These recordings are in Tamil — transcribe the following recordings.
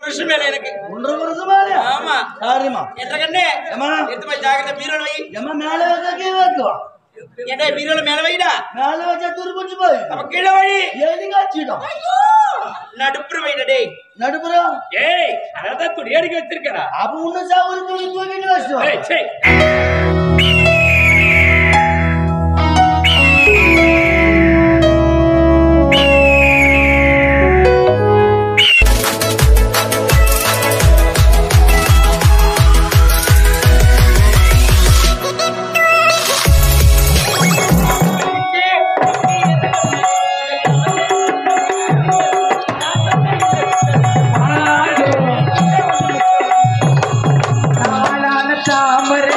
வருஷம் மேல எனக்கு ஒன்றரை வருஷமா இல்லையா? ஆமா சரிம்மா என்ற கண்ணே ஏம்மா? எடுத்து போய் ஜாகிரதை பீரோல வை ஏம்மா மேல வைக்க கீழே வைக்கும் என்ன பீரோல மேல வைடா மேல வச்சா துருப்பிச்சு போய் அப்ப கீழே வழி எதுங்க அச்சிடும் நடுப்புற வைடா டேய் நடுப்புறம் ஏய் அதான் துணி அடிக்க வச்சிருக்கடா அப்ப இன்னும் சாவல் துணி தூக்கிட்டு வச்சோம் ஏய் சே நாளான தாமரை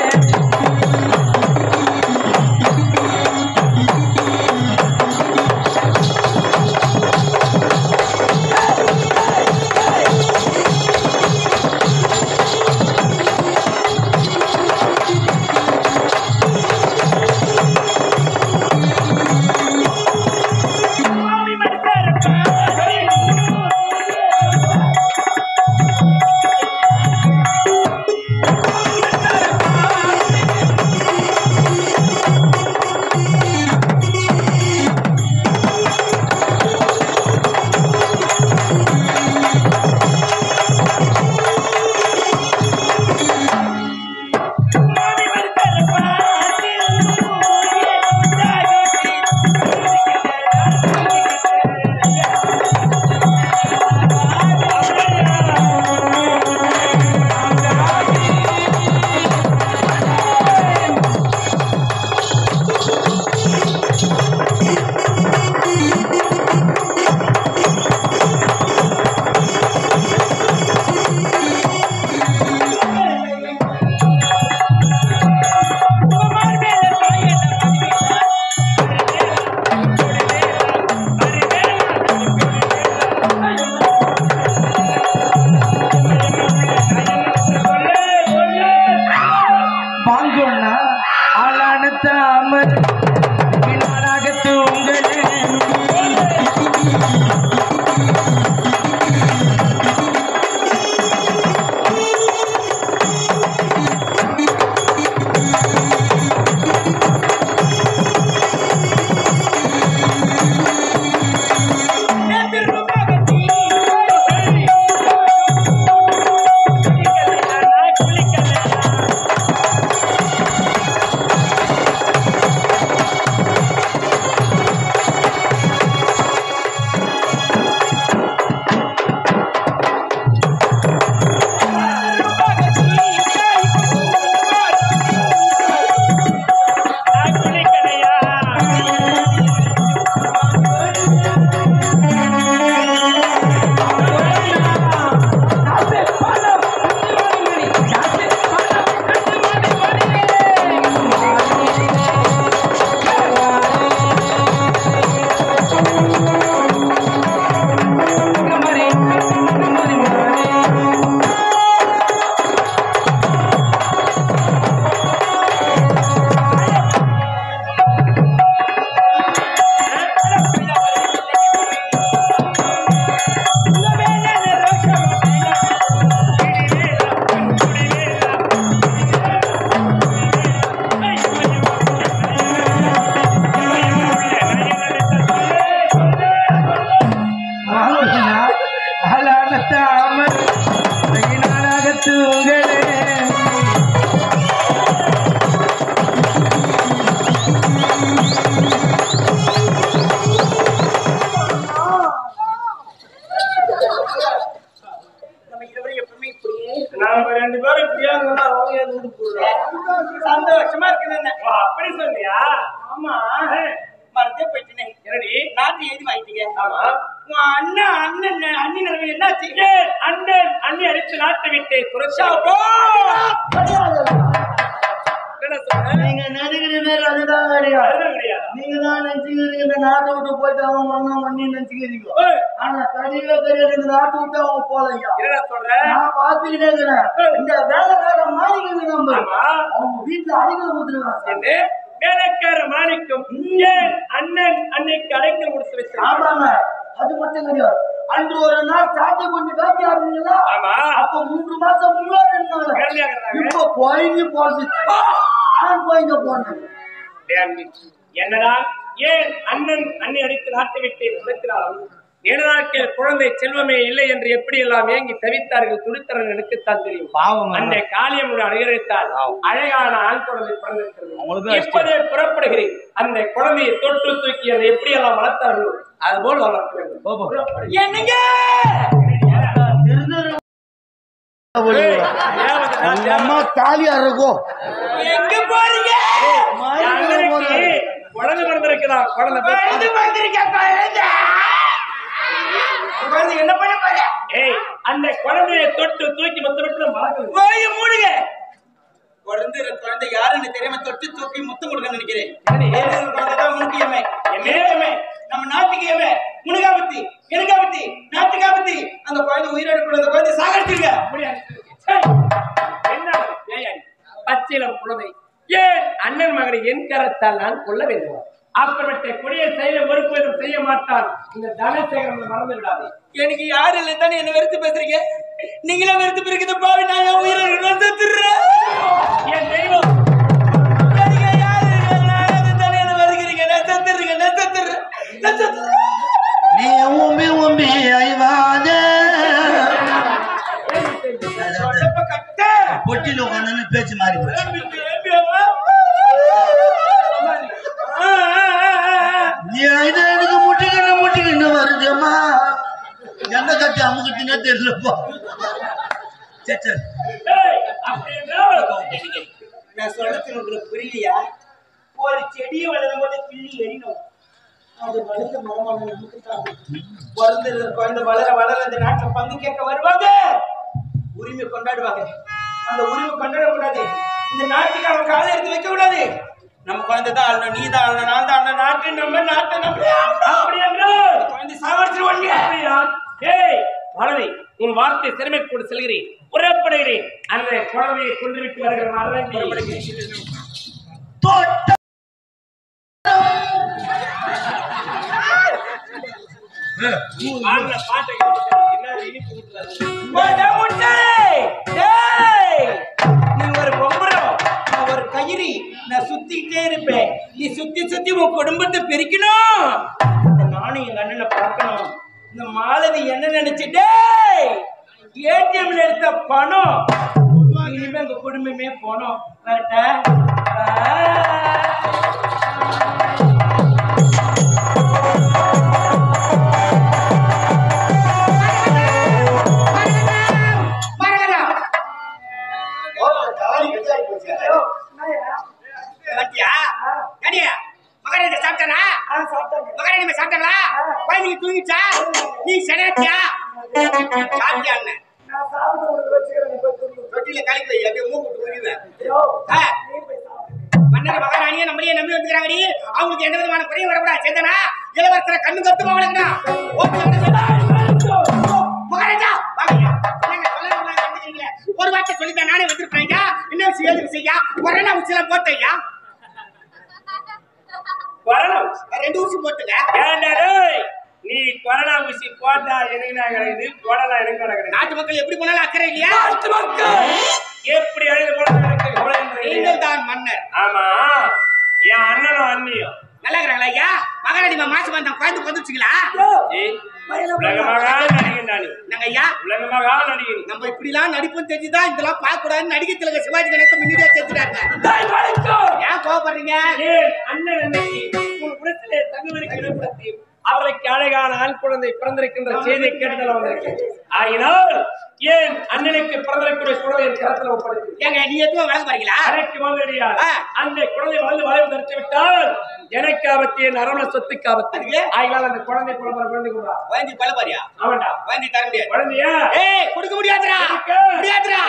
வாங்கோண்ணா ஆளான தாமரை நாளாக தூங்கலே வாங்கோண்ணா ஆளான தாமரை நாளாக தூங்கலே நம்ம இருவரும் எப்பவுமே இப்படியே நாம ரெண்டு பேரும் இப்படியா இருந்தா அவங்க ஏன் வீட்டுக்கு போடுறோம் சந்தோஷமா இருக்குது ஓ, அப்படி சொன்னியா ஆமா மறந்தே போயிட்டேனே என்னடி நாட்டு எழுதி வாங்கிட்டீங்க ஆமா உன் அண்ணன் அண்ணன் அண்ணி நிலைமை என்னாச்சு ஏன் அண்ணன் அண்ணி அடித்து நாட்டை விட்டு புரட்சா அப்போ, என்ன சொல்ற நீங்க நினைக்கிற பேர் அதுதான் கிடையாது அதுதான் கிடையாது நீங்க தான் நினைச்சுக்கிறீங்க இந்த நாட்டை விட்டு போயிட்டு அவன் மண்ணம் மண்ணி நினைச்சுக்கிறீங்க ஏய், ஆனா கடியில தெரியாது இந்த நாட்டை விட்டு அவன் போலையா என்னடா சொல்ற நான் பாத்துக்கிட்டே இருக்கிறேன் இந்த வேலைக்கார மாறிக்கிறது நம்ம ஆமா அவங்க வீட்டுல அடிக்கல கொடுத்துருக்காங்க என்ன வேலைக்கார மாணிக்கம் ஏன் அண்ணன் அன்னைக்கு அடைக்கல் கொடுத்து வச்சிருக்கான் ஆமாங்க அது மட்டும் கிடையாது அன்று ஒரு நாள் காட்டி கொண்டு காட்டி ஆடுறீங்களா ஆமா மூன்று மாசம் முன்னாடி இருந்தாங்க குழந்தையாக இருந்தாங்க. இப்ப போயிங்க போறது ஆண் போயிங்க போனேன் தேம்பி. என்னதான் ஏன் அண்ணன் அண்ணி அடித்து நாட்டு விட்டு நிறுத்தினாலும் நீண்ட நாட்கள் குழந்தை செல்வமே இல்லை என்று எப்படி எல்லாம் ஏங்கி தவித்தார்கள் துடித்தரன் எனக்குத்தான் தெரியும் பாவம் அந்த காளியமுடைய அனுகரித்தால் அழகான ஆண் குழந்தை பிறந்திருக்கிறது அவங்களுக்கு தான் இப்போதே புறப்படுகிறேன் அந்த குழந்தையை தொட்டு தூக்கி அதை எப்படி எல்லாம் வளர்த்தார்களோ அதுபோல் வளர்க்க வேண்டும் போ, போ. புறப்படு. என்னங்க ஏய், தேவதை, நான் தேவதை. அம்மா தாலியா இருக்கும் எங்க போறீங்க என் அண்ணனுக்கு குழந்தை பிறந்திருக்கிறான் குழந்தை குழந்தை பிறந்து- பிறந்திருக்க குழந்தை குழந்தை என்ன பண்ண போற ஏய் அந்த குழந்தையை தொட்டு தூக்கி முத்தமிட்டு மறக்கணும் வாய மூடுங்க குழந்தை குழந்தை யாருன்னு தெரியாம தொட்டு தூக்கி முத்தம் கொடுக்க நினைக்கிறேன் ஏழு குழந்தை தான் உனக்கு ஏமே ஏமே நம்ம நாட்டுக்கு ஏமே முனுகாபத்தி எனக்காபத்தி நாட்டுக்காபத்தி அந்த குழந்தை உயிரோடு கூட அந்த குழந்தை சாகடிச்சிருங்க அப்படியா? சரி. என்ன பேயாடி? பச்சிலம் குழந்தை ஏன் அண்ணன் மகனை என் கரத்தால் நான் கொல்ல வேண்டும் அப்படிப்பட்ட கொடிய செயலை ஒருபோதும் செய்ய மாட்டான் இந்த தனசேகரன் மறந்து விடாதே எனக்கு யாரு இல்லை தானே என்ன வெறுத்து பேசுறீங்க நீங்களே வெறுத்து பிறகுது பாவி நான் என் உயிரை செத்துறேன் என் தெய்வம் எனக்கு யாரு இல்லை தானே என்ன வெறுக்கிறீங்க நான் செத்துறேங்க நான் செத்துறேன் நான் செத்துறேன் நீ உம்பி உம்பி ஐவாதே உடம்ப கட்ட பொட்டில உட்காந்து பேச்சு மாறி போச்சு நீ இது எனக்கு முட்டிக்கிட்டு முட்டிக்கிட்டு வருதேம்மா என்ன கட்டி அமுக்கிட்டுனே தெரியலப்பா சரி சரி ஏய், அப்படி என்றால் நான் சொல்றது உங்களுக்கு புரியலையா ஒரு செடியை வளரும் போது கிள்ளி எறினோம் அது வளர்ந்த மரமான நமக்கு தான் பிறந்த குழந்தை வளர வளர அந்த நாட்டில் பங்கு கேட்க வருவாங்க உரிமை கொண்டாடுவாங்க அந்த உரிமை கொண்டாட கூடாது இந்த நாட்டுக்கு அவன் காலை எடுத்து வைக்க கூடாது நம்ம குழந்தை தான் ஆளணும் நீ தான் ஆளணும் நான் தான் ஆளணும் நாட்டு நம்ம நாட்டை நம்ம அப்படி என்றால் குழந்தை சாவடிச்சிருவாங்க அப்படியா? ஏய் பழனி உன் வார்த்தை சிறுமை கூட செல்கிறேன் புறப்படுகிறேன் அந்த குழந்தையை கொண்டு விட்டு வருகிற மரணம் தோட்டம் பாடுற பாட்டை கேட்டு என்ன இனிப்பு ஊட்டுறாரு. போடா முட்டாளே! டேய்! நீ ஒரு பொம்பரம் நான் ஒரு கயிறு நான் சுத்திட்டே இருப்பேன் நீ சுத்தி சுத்தி உன் குடும்பத்தை பிரிக்கணும் இந்த நானும் எங்க அண்ணனை பார்க்கணும் இந்த மாலதி என்ன நினைச்சிட்டே ஏடிஎம்ல எடுத்த பணம் இனிமே எங்க குடும்பமே போனோம் கரெக்டா வந்துட்டியா? ஏடியா? மகாராணி சாப்பிட்டானா? மகாராணி சாப்பிட்டாங்களா? குழந்தைங்க தூங்கிச்சா? நீ சனியாச்சியா? சாப்பிட்டியா அண்ணன்? தொட்டில கலக்கி வை, அப்படியே மூக்கு விட்டு உரிவேன். ஆ. மன்னர் மகாராணியை நம்மளையே நம்பி வந்துக்கிறாங்கடி அவங்களுக்கு எந்த விதமான குறையும் வரக்கூடாது சேர்ந்தனா இளவரசரை கண்ணு கத்துமா வளர்க்கணும் ஓட்டு என்ன சொல்ல? மகாராஜா வாங்கய்யா. என்னங்க சொல்லணும் நான் கண்டுக்கிறீங்களே. ஒரு வார்த்தை சொல்லித்தான் நானே வந்திருப்பேன் ஐயா என்ன விஷயம் எதுக்கு செய்யா கொரோனா ஊசியில போட்டையா வரணும் ரெண்டு ஊசி போட்டுங்க ஏன்டா டேய்? நீ கொரோனா ஊசி போட்டா எனக்கு நான் கிடைக்குது போடலாம் எனக்கு கிடைக்குது நாட்டு மக்கள் எப்படி போனாலும் அக்கறை இல்லையா எப்படி அழுது போட எனக்கு கவலை இல்லை. நீங்கள் தான் மன்னர் ஆமா என் அண்ணனும் அண்ணியும் நல்லா இருக்கிறாங்களா ஐயா மகாராணி மாசம் வந்தா குழந்தை வந்துச்சுங்களா ஏய், உலகமாக நடிகன் நீ நாங்க ஐயா உலகமாக நடிகன் நம்ம இப்படிலாம் நடிப்பும் தெரிஞ்சுதான் இதெல்லாம் பார்க்க கூடாதுன்னு நடிகை திலக சிவாஜி கணேசன் முன்னாடியே செஞ்சுட்டாங்க ஏன் கோவப்படுறீங்க ஏன் அண்ணன் அன்னைக்கு உன் குலத்திலே தங்குவதற்கு இடப்படுத்தி அவருக்கு அழகான ஆண் குழந்தை பிறந்திருக்கின்ற செய்தியை கேட்டதில் வந்திருக்கேன் ஆகினால் ஏன் அண்ணனுக்கு பிறந்திருக்கிற குழந்தை என் கரத்தில் ஒப்படைத்து ஏங்க நீ எதுவும் வழங்க போறீங்களா எனக்கு வந்துடியார் ஆ. அந்த குழந்தை வளர்ந்து வளர்ந்து தடுத்து விட்டால் எனக்கு ஆபத்து என் அரவண சொத்துக்கு ஆபத்து அதுக்கு? ஆகினால் அந்த குழந்தை குழந்தை குழந்தை கொண்டா வாங்கி கொல்ல போறியா ஆமாண்டா வாங்கி தர முடியாது குழந்தையா ஏய் கொடுக்க முடியாதுடா கொடுக்க. முடியாதுடா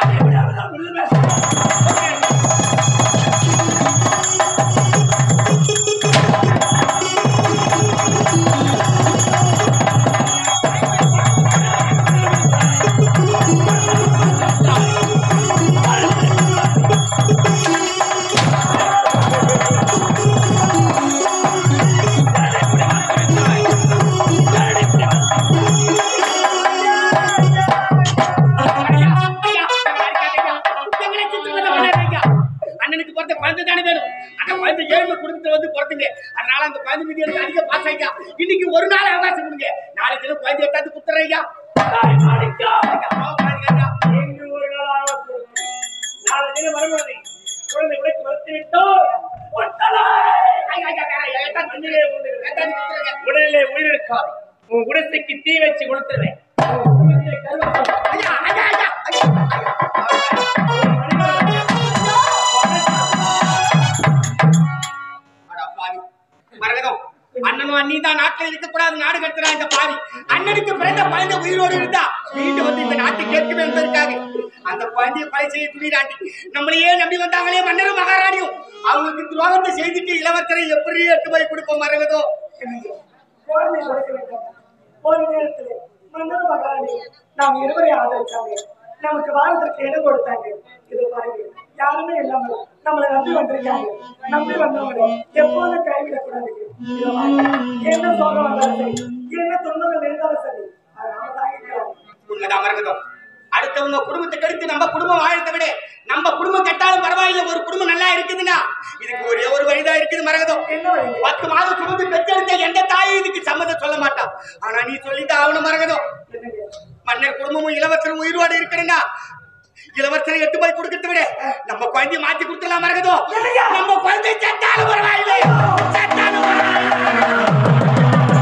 ஐயா இன்னைக்கு ஒரு நாள் அவகாசம் கொடுங்க நாளைக்கு தினம் குழந்தை எடுத்தாந்து குத்துறேன் ஐயா தாய் மாணிக்கா, கோவப்படாதீங்க ஐயா. இன்று ஒரு நாளாக பொறுத்து. நாளை தினம் வருவதை குழந்தை உடைத்து மறுத்து விட்டோம் ஒட்டலை. ஐயா, ஐயா, ஐயா, ஐயா, எடுத்தாந்து மண்ணிலே உண்டு. எடுத்தாந்து குத்துறேங்க. உடலிலே உயிர் இருக்காது உன் குடிசைக்கு தீ வச்சு கொடுத்துருவேன் உன் குடும்பத்தை கருவாக்கம். ஐயா, ஐயா, ஐயா, ஐயா. அட பாவி. மரகதம் அண்ணனும் அண்ணி தான் நாட்டில் இருக்கக்கூடாது நாடு கடத்துறா இந்த பாவி அண்ணனுக்கு பிறந்த குழந்தை உயிரோடு இருந்தா மீண்டும் வந்து இந்த நாட்டை கேட்கவே என்பதற்காக அந்த குழந்தையை கொலை செய்ய துணிடாண்டி நம்மளையே நம்பி வந்தாங்களே மன்னரும் மகாராணியும் அவங்களுக்கு துரோகத்தை செய்துட்டு இளவரசரை எப்படி எடுத்து போய் கொடுப்போம் மரகதம் குழந்தை கொடுக்க வேண்டும் ஒரு நேரத்தில் மன்னர் மகாராணி நாம் இருவரை ஆதரிச்சாங்க நமக்கு வாழ்வதற்கு இடம் கொடுத்தாங்க இது பாருங்க யாருமே இல்லாம நம்மளை நம்பி வந்திருக்காங்க நம்பி வந்தவங்களை எப்போதும் கைவிடக்கூடாது இதை பாருங்க. என்ன சோகம் வந்தாலும் சரி என்ன துன்பங்கள் இருந்தாலும் சரி அதை நாம தாங்கிக்கலாம் உண்மைதான் மரகதம் அடுத்தவங்க குடும்பத்தை கெடுத்து நம்ம குடும்பம் வாழத்தை விட நம்ம குடும்பம் கெட்டாலும் பரவாயில்ல ஒரு குடும்பம் நல்லா இருக்குதுன்னா இதுக்கு ஒரே ஒரு வழிதான் இருக்குது மரகதம் என்ன வழி பத்து மாதம் சுமந்து பெற்றெடுத்த எந்த தாயும் இதுக்கு சம்மதம் சொல்ல மாட்டான் ஆனா நீ சொல்லிதான் ஆகணும் மரகதம் என்னங்க மன்னர் குடும்பமும் இளவரசரும் உயிரோடு இருக்கணும்னா இளவரசரை எட்டு போய் கொடுக்கறத விட நம்ம குழந்தைய மாத்தி கொடுத்துடலாம் மரகதம் நம்ம குழந்தை செத்தாலும் பரவாயில்லை செத்தாலும் பரவாயில்லை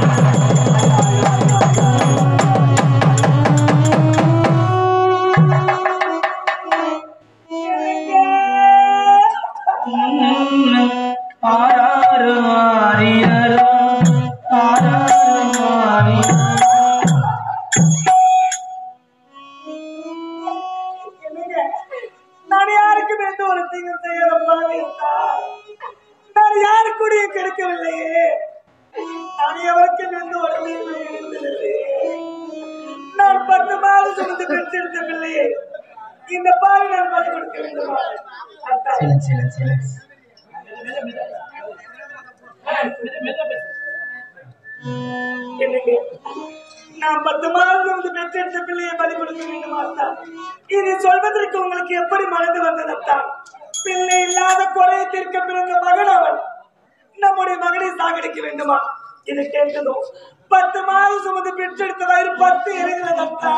ஆராரு ஆரியரோ ஆராரு ஆரியரோ என்னங்க நான் யாருக்கும் எந்த ஒரு தீங்கும் செய்யறப்பா நான் யாருக்குடைய கெடுக்கவில்லையே நான் எவருக்கும் எந்த ஒரு தீங்கும் இழைத்ததில்லையே. நான் பத்து மாதம் சுமந்து பெற்றெடுத்த பிள்ளையே இந்த பாவி நான் பலி கொடுக்க வேண்டுமா அத்தா, என்னங்க நான் பத்து மாதம் சுமந்து பெற்றெடுத்த பிள்ளையை பலி கொடுக்க வேண்டுமா அத்தா இதை சொல்வதற்கு உங்களுக்கு எப்படி மனது வந்தது அத்தா பிள்ளை இல்லாத குறையை தீர்க்க பிறந்த மகன் அவன் நம்முடைய மகனை சாகடிக்க வேண்டுமா இதை கேட்டதும் பத்து மாதம் சுமந்து பெற்றெடுத்த வயிறு பத்து எரிகிறது அத்தா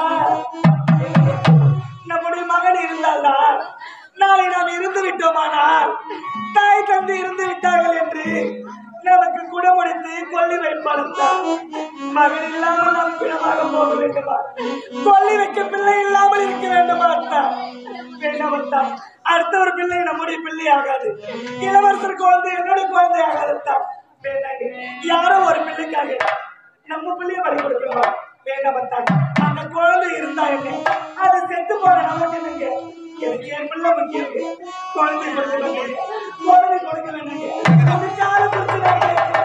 நம்முடைய மகன் இருந்தால்தான் நாளை நாம் இருந்து விட்டோமானால் தாய் தந்தை இருந்து விட்டார்கள் என்று நமக்கு குணமடைத்து கொல்லி வைப்பாளத்தான் மகன் இல்லாமல் நாம் பிணமாக போக வேண்டுமா கொல்லி வைக்க பிள்ளை இல்லாமல் இருக்க வேண்டுமா அத்தா வேண்டாம் அத்தா அடுத்த ஒரு பிள்ளை நம்முடைய பிள்ளை ஆகாது இளவரசர் குழந்தை என்னுடைய குழந்தை ஆகாது அத்தா வேண்டாங்க யாரோ ஒரு பிள்ளைக்காக நம்ம பிள்ளைய பலி கொடுக்கணுமா வேண்டாம் அத்தா அந்த குழந்தை இருந்தா என்ன அது செத்து போன நமக்கு என்னங்க எனக்கு என் பிள்ளை முக்கியம் குழந்தை கொடுக்க வேண்டாங்க குழந்தை கொடுக்க வேண்டாங்க அதுக்காக பிரச்சனை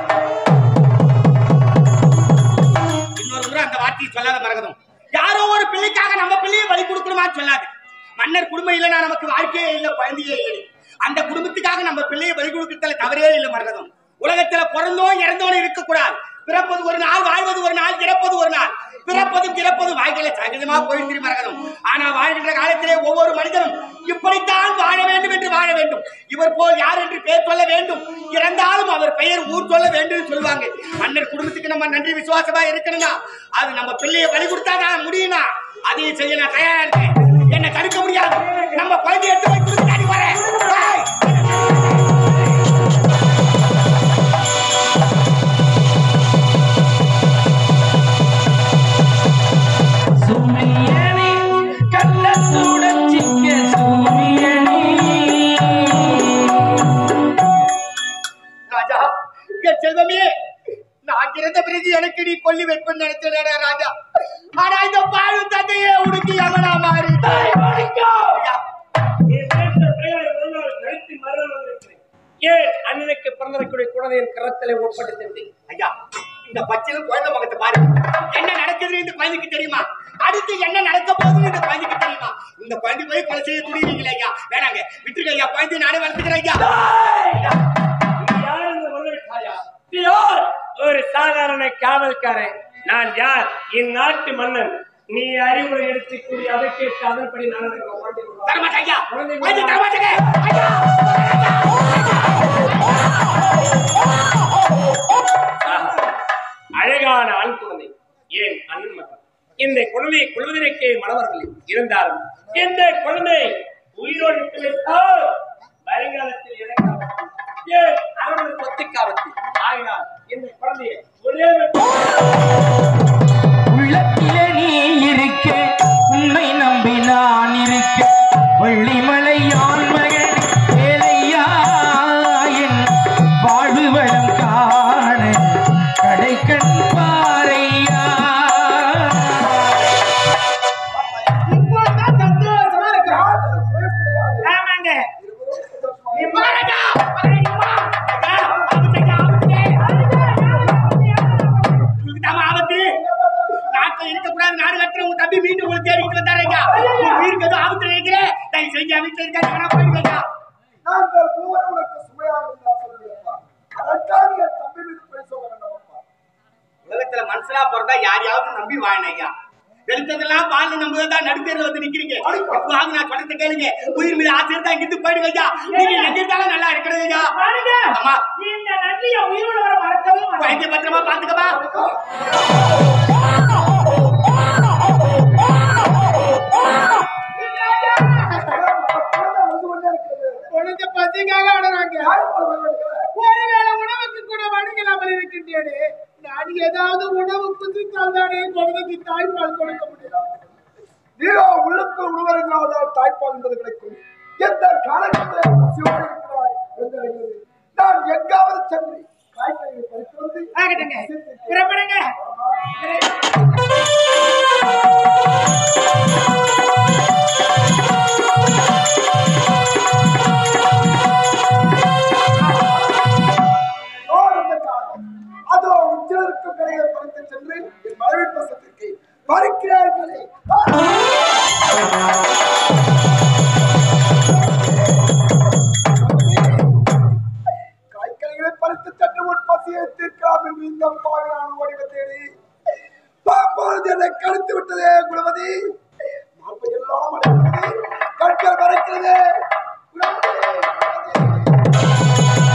இன்னொரு முறை அந்த வார்த்தையை சொல்லாத மரகதம் யாரோ ஒரு பிள்ளைக்காக நம்ம பிள்ளையை பலி கொடுக்கணுமான்னு சொல்லாது மன்னர் குடும்பம் இல்லைன்னா நமக்கு வாழ்க்கையே இல்லை குழந்தையே இல்லை அந்த குடும்பத்துக்காக நம்ம பிள்ளையை பலி கொடுக்கறதுல தவறே இல்லை மரகதம் உலகத்துல பிறந்தோம் இறந்தோன்னு இருக்கக்கூடாது பிறப்பது ஒரு நாள் வாழ்வது ஒரு நாள் இறப்பது ஒரு நாள் பிறப்பதும் இறப்பதும் வாழ்க்கையில சகஜமா போயிட்டு மரகதம் ஆனா வாழ்கின்ற காலத்திலே ஒவ்வொரு மனிதனும் இப்படித்தான் வாழ வேண்டும் என்று வாழ வேண்டும் இவர் போல் யார் என்று பெயர் சொல்ல வேண்டும் இறந்தாலும் அவர் பெயர் ஊர் சொல்ல வேண்டும் என்று சொல்லுவாங்க மன்னர் குடும்பத்துக்கு நம்ம நன்றி விசுவாசமா இருக்கணும்னா அது நம்ம பிள்ளையை பலி கொடுத்தாதான் முடியும்னா அதையும் செய்ய நான் தயாரா இருக்கேன் என்ன தடுக்க முடியாது நம்ம குழந்தைய எடுத்து போய் கொடுத்துட்டாடி வரேன் Bye. சுமியணி கள்ளத்துடன் சிக்க சுமியணி ராஜா என் செல்வமே நான் இறந்த பிறகு எனக்கு நீ கொல்லி வைப்பேன்னு நினைச்சேடா ராஜா ஆனா இந்த பாழு தந்தையே உனக்கு எவனா மாறி என் நேர்ந்த பிள்ளைகளை ஒரு நாள் கழித்து மரணம் வந்திருக்கிறேன். ஏன் அண்ணனுக்கு பிறந்தக்கூடிய குழந்தையின் கரத்திலே ஒப்படைத்திருந்தேன் ஐயா இந்த பச்சையில குழந்தை முகத்தை பாரு என்ன நடக்குதுன்னு இந்த குழந்தைக்கு தெரியுமா அடுத்து என்ன நடக்க போகுதுன்னு இந்த குழந்தைக்கு தெரியுமா இந்த குழந்தை போய் கொலை செய்ய துணிவீங்களே ஐயா வேணாங்க விட்டுருங்க ஐயா குழந்தை நானே வளர்த்துக்கிறேன் ஐயா நீ யார் என்று வந்துவிட்டாயா? நீ யார்? ஒரு சாதாரண காவல்காரன் நான் யார் இந்நாட்டு மன்னன் நீ அறிவுரை எடுத்துக்கூடிய அதற்கு அதன்படி நான் தரமாட்டேன் ஐயா குழந்தை தரமாட்டேங்க ஐயா அழகான ஆண் குழந்தை ஏன் அண்ணன் மகன் இந்த குழந்தையை கொள்வதற்கே மனவர்கள் இருந்தாலும் இந்த குழந்தை உயிரோடு விட்டு வைத்தால் வருங்காலத்தில் எனக்கு ஆபத்து. ஏன் அவரது சொத்துக்கு ஆபத்து ஆகினால் இந்த குழந்தையை ஒரே ஒரு உள்ளத்திலே நீ இருக்க உன்னை நம்பி நான் இருக்க வெள்ளிமலை மகன் வேலையா என் வாழ்வு வளம் காண கடைக்கண் பாறையா இப்போதான் சந்தோஷமா இருக்கிறோம். ஆமாங்க. நீ பாருடா, பாருடா. அக்கா, ஆபத்துங்க, ஆபத்து. உங்களுக்கு தாம்மா ஆபத்து. நாட்டுல இருக்கக்கூடாது, நாடு கடத்துற உங்க தம்பி மீண்டும் உங்களை தேடிக்கிட்டு வந்தாருங்க. உங்க உயிருக்கு எதுவும் ஆபத்து நினைக்கிறேன். தயவு செஞ்சு வீட்டுல இருக்காது, வேணா போயிடுங்க. நாங்கள் மூவர் உனக்கு சுமையாக இருந்தால் சொல்லுங்கப்பா அதற்காக என் தம்பி மீது பழி சொல்ல வேண்டாமப்பா உலகத்துல மனுஷனா பிறந்தா யாரையாவது நம்பி வாழணும் ஐயா வெளுத்ததெல்லாம் வாழ்ந்து நம்புதான் நடுத்தேர்ல வந்து நிக்கிறீங்க இப்போ வாங்க நான் சொல்றத கேளுங்க உயிர் மீது ஆசை இருந்தா இங்கிட்டு போயிடுங்க ஐயா நீங்க எங்க இருந்தாலும் நல்லா இருக்கிறது ஐயா அம்மா இந்த நன்றியை உயிரோட வர மறக்கவே மாட்டேன் குழந்தைய பத்திரமா பாத்துக்கப்பா வந்து கொண்டே இருக்கிறது குழந்தை பசிக்காக அடறாங்க யார் போல வருகிறது? ஒருவேளை உணவுக்கு கூட வணங்கலாமல் இருக்கின்றேனே நான் ஏதாவது உணவு புசித்தால் தானே குழந்தைக்கு தாய்ப்பால் கொடுக்க முடியும் நீரோ உள்ளுக்குள் உணவருங்கிறால் தாய்ப்பால் என்பது கிடைக்கும் எந்த காலகட்டத்தில் பசியோடு இருக்கிறாய் என்று அறிகிறது. நான் எங்காவது சென்று காய்கறிகளை பறித்து வந்து ஆகட்டுங்க புறப்படுங்க ஓர் இந்த காலம். அதோ உச்சிலருக்கும் கரையை பறித்து சென்று என் மனைவி பசத்திற்கு பறிக்கிறார்களே காய்கறிகளை பறித்து சற்று முன் பசியை தீர்க்கலாம் என்று இந்த பாவியான ஓடிவ தேடி பாப்பானது என்னை கடித்து விட்டதே குணவதி மார்பை எல்லாம் அடைக்கிறது கற்கள் மறைக்கிறது குணவதி, குணவதி.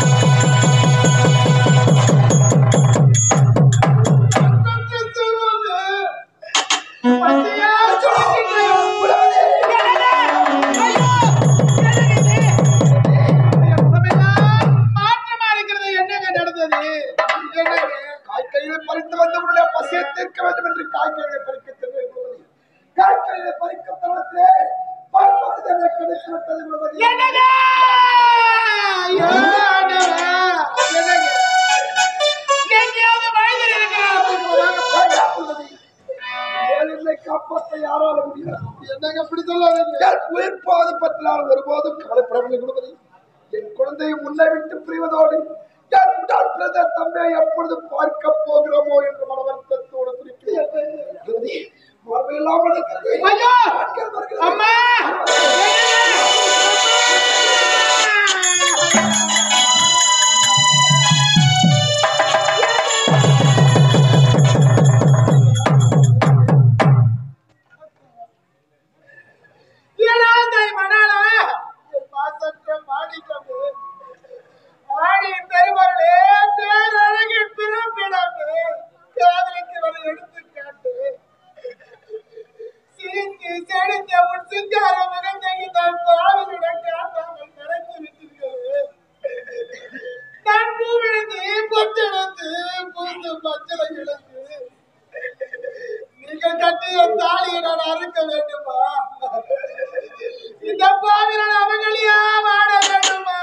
மாற்றமா இருக்கிறது என்னங்க நடந்தது என்னங்க காய்கறிகளை பறித்து வந்தவருடைய பசியை தீர்க்க வேண்டும் என்று காய்கறிகளை பறிக்க சென்று குணவதி. காய்கறிகளை பறிக்கும் தருணத்திலே பாப்பானது என்னை கடித்து விட்டது குணவதி. என்னங்க ஐயோ, ஆண்டவா. என்னங்க எங்கேயாவது மனிதர் இருக்கிறாரா வேண்டாம் குணவதி. ஏன் என்னை காப்பாற்ற யாரால முடியாது என்னங்க இப்படி சொல்லாதீங்க என் உயிர் பாது பற்றி நான் ஒருபோதும் கவலைப்படவில்லை குணவதி என் குழந்தையை முன்னை விட்டு பிரிவதோடு என் உடன் பிறந்த தம்பியை எப்பொழுது பார்க்க போகிறோமோ என்ற மன வருத்தத்தோடு துடிக்கிறேன் குணவதி, பார்வையெல்லாம் அடைக்கிறது. ஐயோ! கண்கள் வருகிறது. அம்மா ஏனாதை மணாளா என் பாசற்ற மாணிக்கமே ஆடியின் பெருமகளே பேரழகின் பிறப்பிடமே காதலுக்கு வர எடுத்துக்காட்டு சிரித்து செழித்த உன் சிங்கார மகனை தான் பாவலிடம் காட்டாமல் மறைத்து விட்டீர்களே நான் பூவிழந்து பொட்டெடுத்து பூந்து மஞ்சளை இழந்து நீங்கள் கட்டிய தாலியை நான் அறுக்க வேண்டுமா இந்த பாவிரன் அவங்களையா வாட வேண்டுமா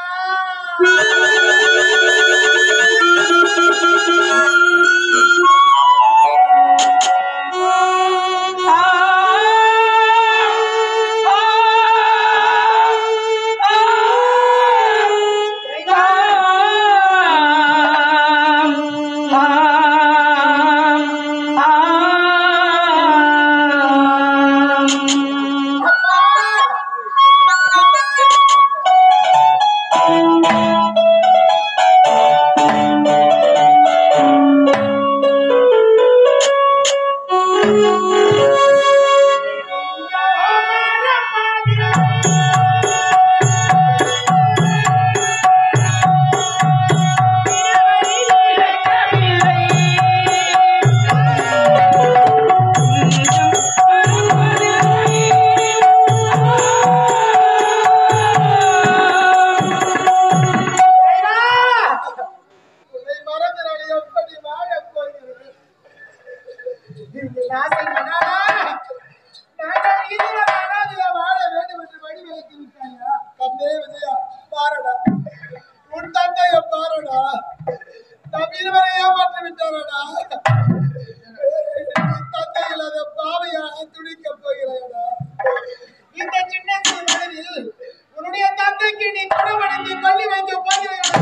இந்த சின்ன சிறுவயதில் உன்னுடைய தந்தைக்கு நீ குணமடைந்து பள்ளி வைக்க போகிறேன்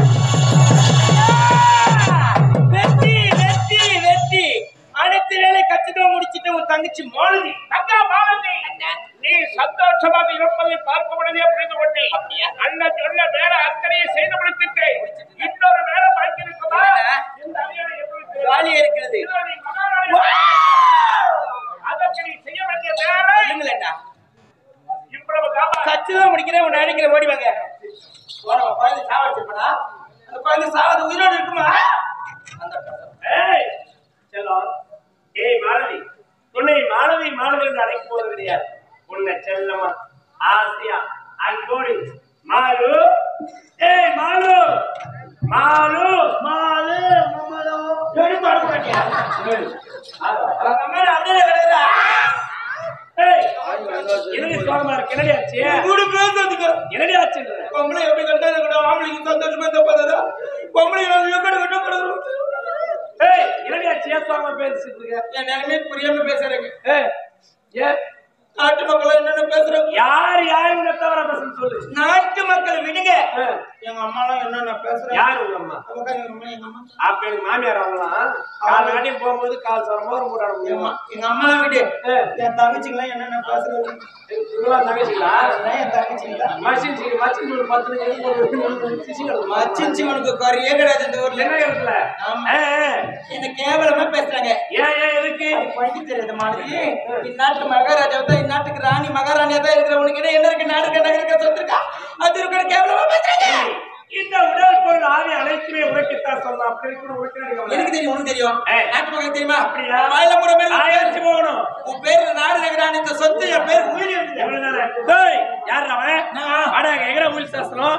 வெற்றி வெற்றி வெற்றி அனைத்து வேலை கச்சிதமா முடிச்சிட்டு உன் தங்கச்சி மாலதி தங்கா மாலதி நீ சந்தோஷமாக இருப்பதை பார்க்க உடனே புரிந்து கொண்டேன் அண்ணன் சொன்ன வேலை அத்தனையை செய்து முடித்துட்டேன் இன்னொரு வேலை பாக்கி இருக்குதா இந்த அரியணை எப்படி தெரியும்? ஜாலியா இருக்கிறது இதோ நீ மகாராணி. அதற்கு நீ செய்ய வேண்டிய வேலை இல்லைங்களா இவ்வளவு காப்பா கச்சிதமா முடிக்கிறேன் உன்னை அடிக்கிற ஓடி வாங்க போறவா, குழந்தை சாவ வச்சிருப்பா அந்த குழந்தை சாவது உயிரோடு இருக்குமா அந்த ஏய் செல்லம் ஏய் மாலதி உன்னை மாலதி மாலதி என்று அழைக்க போவது கிடையாது உன்னை செல்லமா ஆசையா அன்போடு மாலு ஏய் மாலு மாலு மாலு மாலு எடுத்து அனுப்ப மாட்டியா அந்த மாதிரி அப்படியே கிடக்குதா ஏய் என்னடி சோகமா இருக்கு என்னடி ஆச்சு கூட பேசுறதுக்கு என்னடி ஆச்சுன்ற பொம்பளை எப்படி கட்டாத கூட ஆம்பளைக்கு சந்தோஷமா இருந்தா பார்த்ததா பொம்பளை நான் எக்கட கட்ட கூடாது ஏய் என்னடி ஆச்சு ஏன் சோகமா பேசிட்டு இருக்க என் நிலைமை புரியாம பேசுறேங்க ஏய் ஏன் நாட்டு மக்கள் என்னென்ன பேசுறாங்க யார் யார் உன்னை தவிர பேசுன்னு சொல்லு நாட்டு மக்கள் விடுங்க ஏய், எங்க அம்மா எல்லாம் என்னென்ன பேசுறாங்க யார் உங்க அம்மா அவங்க எங்க அம்மா எங்க அம்மா அப்ப எனக்கு மாமியார் அவங்களாம் கால் நாட்டியம் போகும்போது கால் சரம் மோரம் போட்டாட எங்க முடியுமா அம்மா எங்க அம்மா எல்லாம் விடு என் தங்கச்சிங்களாம் என்னென்ன பேசுறாங்க இவங்களாம் தங்கச்சிங்களா அதெல்லாம் என் தங்கச்சிங்களா மச்சின் சி மச்சின் ஒரு பத்து நிமிஷம் ஒரு சிசி கிடக்குமா? மச்சின் சிவனுக்கு குறையே கிடையாது இந்த ஊர்ல என்ன இடத்துல ஆமா. ஏய், என்ன கேவலமா பேசுறாங்க ஏன் ஏன் எதுக்கு அது படிக்க தெரியாது மாதிரி இந்நாட்டு மகாராஜா தான் இந்நாட்டுக்கு ராணி மகாராணியா தான் இருக்கிற உனக்கு என்ன என்ன இருக்கு நாடு கண்ணா இருக்க சொத்திருக்கா அது இருக்கிற கேவலமா பேசுறாங்க இந்த உடல் பொருள் ஆவி அனைத்துமே உனக்குத்தான் சொல்லலாம் அப்படி கூட உனக்கு எனக்கு தெரியும் உனக்கு தெரியும் ஏய். நாட்டு மக்கள் தெரியுமா அப்படியா? வாயில கூட பேர் ஆயிரத்தி போகணும் உன் பேர் நாடு நகராணி இந்த சொத்து என் பேர் உயிரி எழுதுது. எவ்வளவுதானே? டேய், யார் அவன் நான். வாடகை எங்கடா ஊழ் சாஸ்திரம்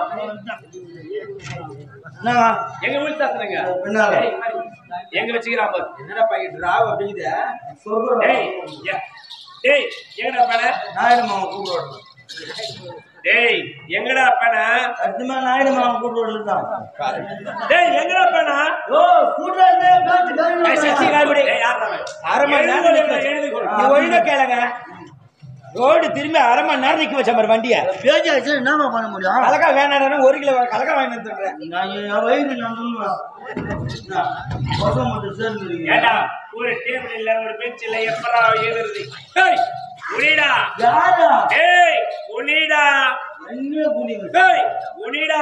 எங்க ஊழ் சாஸ்திரங்க பின்னால. ஏய், எங்க வச்சுக்கிறான் பாரு என்னடா பாக்கெட் ராவ் அப்படிங்குது டேய் யா- டேய் எங்கடா பண நாயுடு மாமா கூப்பிடுவாங்க டேய் எங்கடா பண அடுத்தமா நாயுடு மாமா கூப்பிடுவாங்க தான் டேய் எங்கடா பண ஓ கூட்டுறாங்க ஏய், சச்சி காய்படி. டேய், யார்டா அவன்? அரை மணி நேரம் எழுதி நிக்க கொடு, எழுதி கொடு. நீ ஒழுங்கா கேளுங்க ரோடு திரும்பி அரை மணி நேரம் நிக்க வச்ச மாதிரி வண்டிய பேஜ் ஆச்சு என்னமா பண்ண முடியும் கலக்கா வேணாடா ஒரு கிலோ கலக்கா வாங்கி வந்துடுறேன் நான் என் வயிறு நான் சொல்லுவேன் பசங்க மட்டும் சேர்ந்து ஏண்டா ஒரு டேபிள் இல்ல ஒரு பெஞ்ச் இல்ல எப்பரா ஏறுறது டேய் உனிடா யாரா டேய் உனிடா என்ன புரியுது டேய் உனிடா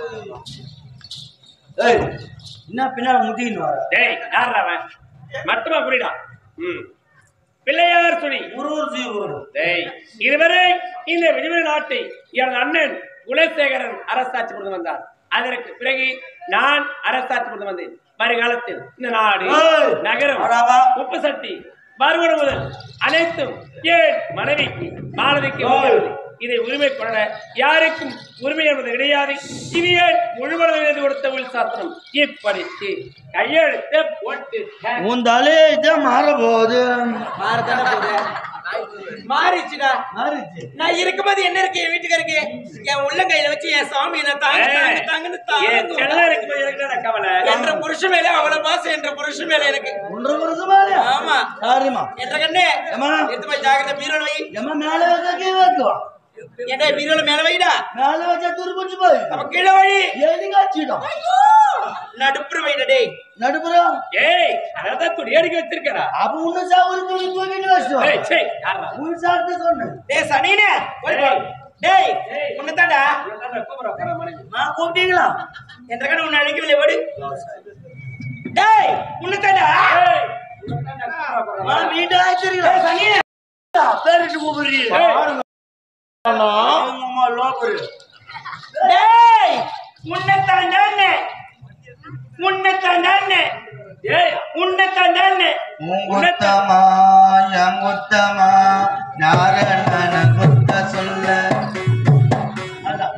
ஏய் என்ன பின்னால முட்டின்னு வர டேய் யார்டா அவன் மட்டுமா புரியுடா ம் பிள்ளையார் துணி ஒரு ஒரு சீவரும் டேய் இதுவரை இந்த விடுதலை நாட்டை எனது அண்ணன் குலசேகரன் அரசாட்சி புரிந்து வந்தார் அதற்கு பிறகு நான் அரசாட்சி புரிந்து வந்தேன் வருகாலத்தில் இந்த நாடு ஏய்! நகரம் வாடாவா. உப்பு சட்டி வருவன முதல் அனைத்தும் ஏன் மனைவிக்கு மாணவிக்கு உரியது. இதை உரிமை கொள்ள யாருக்கும் உரிமை என்பது கிடையாது இது ஏன் முழுவதும் எழுதி கொடுத்த உள் சாஸ்திரம் இப்படிக்கு கையெழுத்து போட்டு உன் தலை இதான் மாற போகுது மாறத்தானே போகுது மாறிச்சுடா மாறிச்சு நான் இருக்கும்போது என்ன இருக்கு என் வீட்டுக்காருக்கு என் உள்ளங்கையில வச்சு என் சாமி நான் தாங்க தாங்க தாங்கன்னு என் தாங்க செல்லம் இருக்கும்போது எனக்கு என்னடா கவலை என்ற புருஷன் மேல அவ்வளவு பாசம் என்ற புருஷன் மேல எனக்கு ஒன்றரை வருஷமா இல்லையா? ஆமா சாரிம்மா என்ற கண்ணே ஏம்மா? எடுத்து போய் ஜாகிரதை பீரோல வை ஏம்மா மேல வச்சா கீழே வைக்குவோம் என்ன பீரோல மேல வைடா மேல வச்சா துருப்பிச்சு போய் அப்ப கீழே வழி எதுக்காச்சிடும் நடுப்புற வைடா டேய் நடுப்புறம் ஏய் அதான் துணி அடிக்க வச்சிருக்கா அப்ப உன்ன சாவுரி துணி தூக்கிட்டு ஏய் வச்சுட்டு சே யாரா உன் சாப்பிட்டு சொன்னேன் டேய் சனினே ஓடி போ. டேய் ஏய். உன்னதாடா கூப்பிடுற போற மனைவி நான் கூப்பிட்டீங்களா என்ற கண்ணு உன்னை அழைக்கவில்லை ஓடு டேய் உன்னதாடா ஏய் நான் வீட்டு ஆச்சரியம் சனியே பேரிட்டு கூப்பிடுறீங்க அம்மா லோபரு டேய் உன்னதான் தானே உன்னதான் தானே ஏய் உன்னதான் தானே உங்குத்தமா எங்குத்தமா நாரணன குத்த சொல்ல அதான்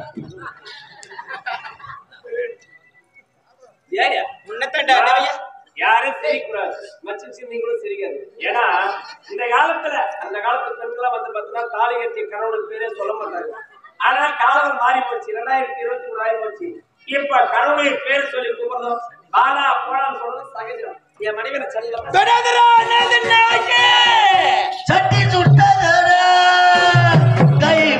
ஏய் உன்னதான்டா டேய் யாரும் சிரிக்கக்கூடாது மச்சம் சிந்திங்களும் சிரிக்காது ஏன்னா இந்த காலத்துல அந்த காலத்து பெண்கள்லாம் வந்து பார்த்தீங்கன்னா தாலி கட்டிய கணவனுக்கு பேரே சொல்ல மாட்டாங்க ஆனா காலம் மாறி போச்சு ரெண்டாயிரத்தி இருபத்தி மூணு ஆகி போச்சு இப்ப கணவனுடைய பேர் சொல்லி கூப்பிடுறதும் பாலா போலான்னு சொல்றது சகஜம் என் மனைவி சொல்ல தொடாதடா அண்ணாந்து நாய்க்கு சட்டி சுட்டதடா கை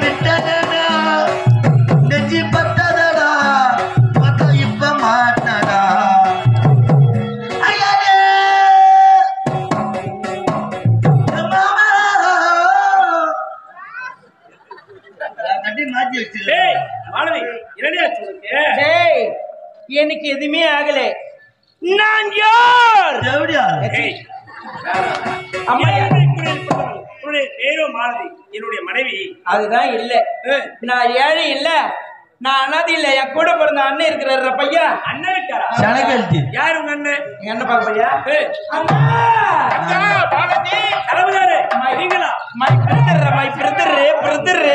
கட்டி மாத்தி வச்சு டேய் மாணவி என்னடியா சொல்லுங்க டேய் எனக்கு எதுவுமே ஆகல நான் யார் எப்படியா ஏய் அம்மா உன்னுடைய பேரும் மாலதி என்னுடைய மனைவி அதுதான் இல்ல நான் ஏழை இல்ல நான் அனாதை இல்ல என் கூட பிறந்த அண்ணன் இருக்கிற பையா அண்ணன் இருக்காரா சனகல்தி யார் உங்க அண்ணன் எங்க என்ன பார்க்க பையா ஏய், அண்ணா அக்கா, பாலதி, தலைவராரு, நீங்களா my brother my brother brother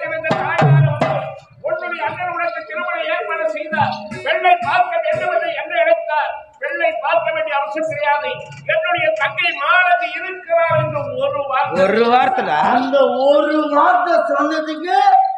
உன்னுடைய அண்ணன் உனக்கு திருமணம் ஏற்பாடு செய்தார் பெண்ணை பார்க்க வேண்டுமென்று என்ன அழைத்தார் பெண்ணை பார்க்க வேண்டிய அவசியம் கிடையாது என்னுடைய தங்கை மாலதி இருக்கிறார் என்று ஒரு வார்த்தை ஒரு வாரத்துல அந்த ஒரு வார்த்தை சொன்னதுக்கு